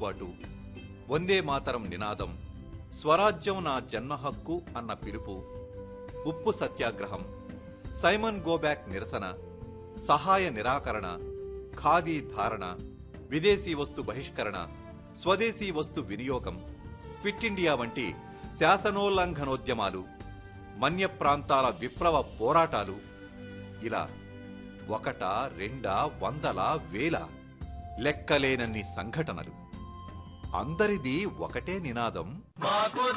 తిరుగుబాటు వందే మాతరం నినాదం స్వరాజ్యం నా జన్మ హక్కు అన్న పిలుపు ఉప్పు సత్యాగ్రహం సైమన్ గోబ్యాక్ నిరసన సహాయ నిరాకరణ ఖాదీ ధారణ విదేశీ వస్తు బహిష్కరణ స్వదేశీ వస్తు వినియోగం ఫిట్ ఇండియా వంటి శాసనోల్లంఘనోద్యమాలు మన్య ప్రాంతాల విప్లవ పోరాటాలు ఇలా ఒకట రెండా వందల వేల లెక్కలేనన్ని సంఘటనలు అందరిది ఒకటే నినాదం